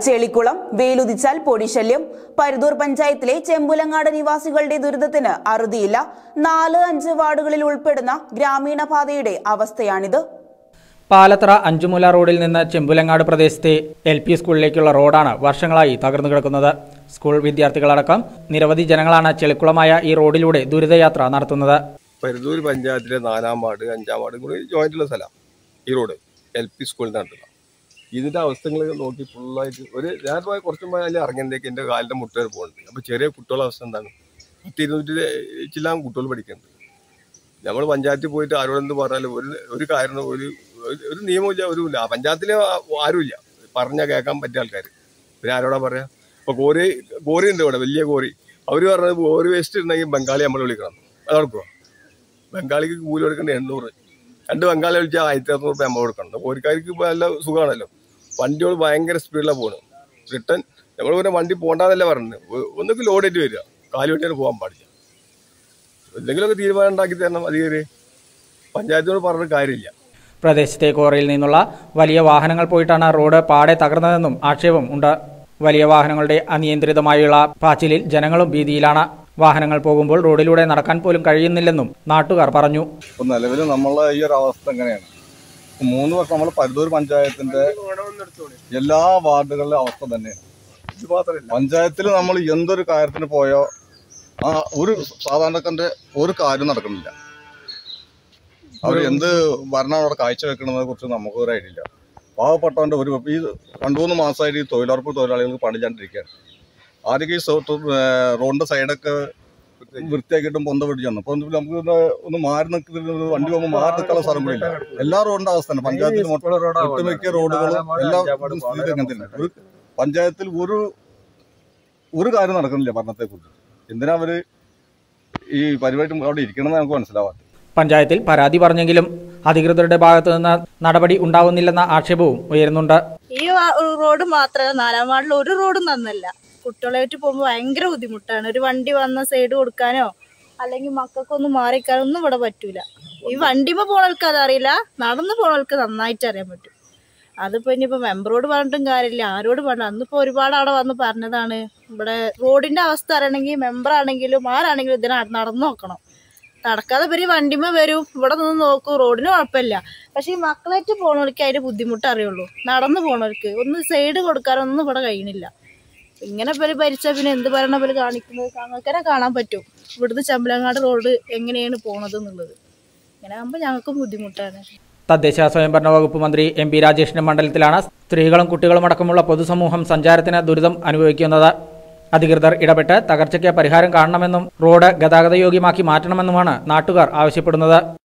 ചെളിക്കുളം വേലുദിച്ചാൽ പൊടിശല്യം പരുതൂർ പഞ്ചായത്തിലെ ചെമ്പുലങ്ങാട് നിവാസികളുടെ ദുരിതത്തിന് അറുതിയില്ല നാല് അഞ്ച് വാർഡുകളിൽ ഉൾപ്പെടുന്ന ഗ്രാമീണ പാതയുടെ അവസ്ഥയാണിത് പാലത്തറ അഞ്ചുമുല റോഡിൽ നിന്ന് ചെമ്പുലങ്ങാട് പ്രദേശത്തെ എൽ പി സ്കൂളിലേക്കുള്ള റോഡാണ് വർഷങ്ങളായി തകർന്നു കിടക്കുന്നത് സ്കൂൾ വിദ്യാർത്ഥികളടക്കം നിരവധി ജനങ്ങളാണ് ചെളിക്കുളമായ ഈ റോഡിലൂടെ ദുരിതയാത്ര നടത്തുന്നത് പരുതൂർ പഞ്ചായത്തിലെ നാലാം വാർഡ് അഞ്ചാം വാർഡ് കൂടി ജോയിന്റുള്ള സ്ഥലം ഈ റോഡ് എൽ പി സ്കൂളിൻ്റെ അടുത്തുള്ള ഇതിൻ്റെ അവസ്ഥകൾ നോക്കി ഫുള്ളായിട്ട് ഒരു ഞാൻ പോയ കുറച്ചും പോയി അതിൽ ഇറങ്ങിയതിലേക്ക് എൻ്റെ കാലിൻ്റെ മുട്ട വരെ പോകുന്നുണ്ട് അപ്പോൾ ചെറിയ കുട്ടികളുടെ അവസ്ഥ എന്താണ് പത്ത് ഇരുന്നൂറ്റി ചില്ലാം കുട്ടികൾ പഠിക്കുന്നുണ്ട് നമ്മൾ പഞ്ചായത്തിൽ പോയിട്ട് ആരോടെന്ത് പറഞ്ഞാലും ഒരു ഒരു കാരണം ഒരു ഒരു- ഒരു നിയമമില്ല ഒരു ഇല്ല പഞ്ചായത്തിൽ ആരുമില്ല പറഞ്ഞാൽ കേൾക്കാൻ പറ്റിയ ആൾക്കാർ പിന്നെ ആരോടാ പറയാ ഇപ്പോൾ കോറി കോറി ഉണ്ട് ഇവിടെ വലിയ കോറി അവർ പറഞ്ഞത് കോറി വേസ്റ്റ് ഉണ്ടെങ്കിൽ ബംഗാളി നമ്മൾ വിളിക്കണം അത് നടക്കുമോ ബംഗാളിക്ക് കൂലി കൊടുക്കേണ്ട എണ്ണൂറ് രണ്ട് ബംഗാളി വിളിച്ചാൽ ആയിരത്തി അറുന്നൂറ് രൂപ അമ്മ കൊടുക്കണം കോരിക്കാർക്ക് ഇപ്പോൾ നല്ല സുഖമാണല്ലോ വണ്ടികൾ ഭയങ്കര സ്പീഡിലാണ് പോകുന്നത് റിട്ടേൺ നമ്മൾ പിന്നെ വണ്ടി പോകണ്ടെന്നല്ല പറഞ്ഞത് ഒ- ഒന്നുകിൽ ലോഡായിട്ട് വരിക കാല് വെട്ടിയാണ് പോകാൻ പാടില്ല എന്തെങ്കിലുമൊക്കെ തീരുമാനം ഉണ്ടാക്കി തരണം അധികാരി പഞ്ചായത്തിനോട് പറഞ്ഞിട്ട് കാര്യമില്ല പ്രദേശത്തെ കോറയിൽ നിന്നുള്ള വലിയ വാഹനങ്ങൾ പോയിട്ടാണ് റോഡ് പാടെ തകർന്നതെന്നും ആക്ഷേപം ഉണ്ട് വലിയ വാഹനങ്ങളുടെ അനിയന്ത്രിതമായുള്ള പാച്ചിലിൽ ജനങ്ങളും ഭീതിയിലാണ് വാഹനങ്ങൾ പോകുമ്പോൾ റോഡിലൂടെ നടക്കാൻ പോലും കഴിയുന്നില്ലെന്നും നാട്ടുകാർ പറഞ്ഞു ഇപ്പൊ നിലവിൽ നമ്മളെ ഈ ഒരു അവസ്ഥ എങ്ങനെയാണ് ഇപ്പൊ മൂന്ന് വർഷം നമ്മൾ പരുതൂർ പഞ്ചായത്തിന്റെ എല്ലാ വാർഡുകളിലെ അവസ്ഥ തന്നെയാണ് ഇത് മാത്രമല്ല പഞ്ചായത്തിൽ നമ്മൾ എന്തൊരു കാര്യത്തിന് പോയോ ആ ഒരു സാധാരണക്കാരന്റെ ഒരു കാര്യം നടക്കുന്നില്ല അവർ എന്ത് ഭരണം അവിടെ കാഴ്ചവെക്കണതിനെ കുറിച്ച് നമുക്ക് ഒരു ഐഡിയ ഇല്ല പാവപ്പെട്ടവന്റെ ഒരു ഈ രണ്ടു മൂന്ന് മാസമായിട്ട് ഈ തൊഴിലുറപ്പ് തൊഴിലാളികൾക്ക് പണിച്ചാണ്ടിരിക്കുകയാണ് ആദ്യമൊക്കെ ഈ സോ- തൊ- ഏ, റോഡിന്റെ സൈഡൊക്കെ വൃത്തിയാക്കിയിട്ടും പൊന്ത പിടിച്ചു വന്നു അപ്പൊ നമുക്ക് ഇത് ഒന്ന് മാറി നിൽക്കുന്ന വണ്ടി പോകുമ്പോൾ മാറി നിൽക്കാനുള്ള സ്ഥലം കൂടി ഇല്ല എല്ലാ റോഡിന്റെ അവസ്ഥ തന്നെ പഞ്ചായത്തിൽ മൊത്തം ഒട്ടുമിക്ക റോഡുകളും എല്ലാ സ്ഥിതി അങ്ങനെ തന്നെ ഒരു പഞ്ചായത്തിൽ ഒരു ഒരു കാര്യം നടക്കുന്നില്ല ഭരണത്തെ കുറിച്ച് എന്തിനാ അവര് ഈ പരിപാടി അവിടെ ഇരിക്കണമെന്ന് നമുക്ക് മനസ്സിലാവാത്ത പഞ്ചായത്തിൽ പരാതി പറഞ്ഞെങ്കിലും അധികൃതരുടെ ഭാഗത്തു നിന്ന് നടപടി ഉണ്ടാവുന്നില്ലെന്ന ആക്ഷേപവും ഉയരുന്നുണ്ട് ഈ വാ- റോഡ് മാത്രമല്ല നാലാം വാർഡിൽ ഒരു റോഡും നന്നല്ല കുട്ടികളായിട്ട് പോകുമ്പോൾ ഭയങ്കര ബുദ്ധിമുട്ടാണ് ഒരു വണ്ടി വന്ന സൈഡ് കൊടുക്കാനോ അല്ലെങ്കിൽ മക്കൾക്കൊന്നും മാറിക്കാനോ ഒന്നും ഇവിടെ പറ്റൂല ഈ വണ്ടിമ പോണവർക്ക് അതറിയില്ല നടന്ന് പോണവർക്ക് നന്നായിട്ട് അറിയാൻ പറ്റും അതിപ്പോ ഇനിയിപ്പോ മെമ്പറോട് പറഞ്ഞിട്ടും കാര്യമില്ല ആരോട് പറഞ്ഞു അന്നിപ്പോ ഒരുപാട് അവിടെ വന്ന് പറഞ്ഞതാണ് ഇവിടെ റോഡിന്റെ അവസ്ഥ അറിയണമെങ്കിൽ മെമ്പർ ആണെങ്കിലും ആരാണെങ്കിലും ഇതിനെ നടന്നു നോക്കണം നടക്കാതെ ഇവര് വണ്ടിമ വരും ഇവിടെ നിന്ന് നോക്കൂ റോഡിന് കുഴപ്പമില്ല പക്ഷെ ഈ മക്കളായിട്ട് പോണവർക്ക് അതിന്റെ ബുദ്ധിമുട്ട് അറിയുള്ളൂ നടന്നു പോണവർക്ക് ഒന്ന് സൈഡ് കൊടുക്കാനൊന്നും ഇവിടെ കഴിയണില്ല ഇങ്ങനെ ഇവര് ഭരിച്ചാൽ പിന്നെ എന്ത് ഭരണം ഇവര് കാണിക്കുന്നത് ഞങ്ങൾക്കന്നെ കാണാൻ പറ്റും ഇവിടുന്ന് ചമ്പലങ്ങാട് റോഡ് എങ്ങനെയാണ് പോണത് എന്നുള്ളത് ഇങ്ങനെ ആകുമ്പോൾ ഞങ്ങൾക്കും ബുദ്ധിമുട്ടാണ് തദ്ദേശ സ്വയംഭരണ വകുപ്പ് മന്ത്രി എം പി രാജേഷിന്റെ മണ്ഡലത്തിലാണ് സ്ത്രീകളും കുട്ടികളും അടക്കമുള്ള പൊതുസമൂഹം സഞ്ചാരത്തിന് ദുരിതം അനുഭവിക്കുന്നത് അധികൃതർ ഇടപെട്ട് തകർച്ചയ്ക്ക് പരിഹാരം കാണണമെന്നും റോഡ് ഗതാഗതയോഗ്യമാക്കി മാറ്റണമെന്നുമാണ് നാട്ടുകാർ ആവശ്യപ്പെടുന്നത്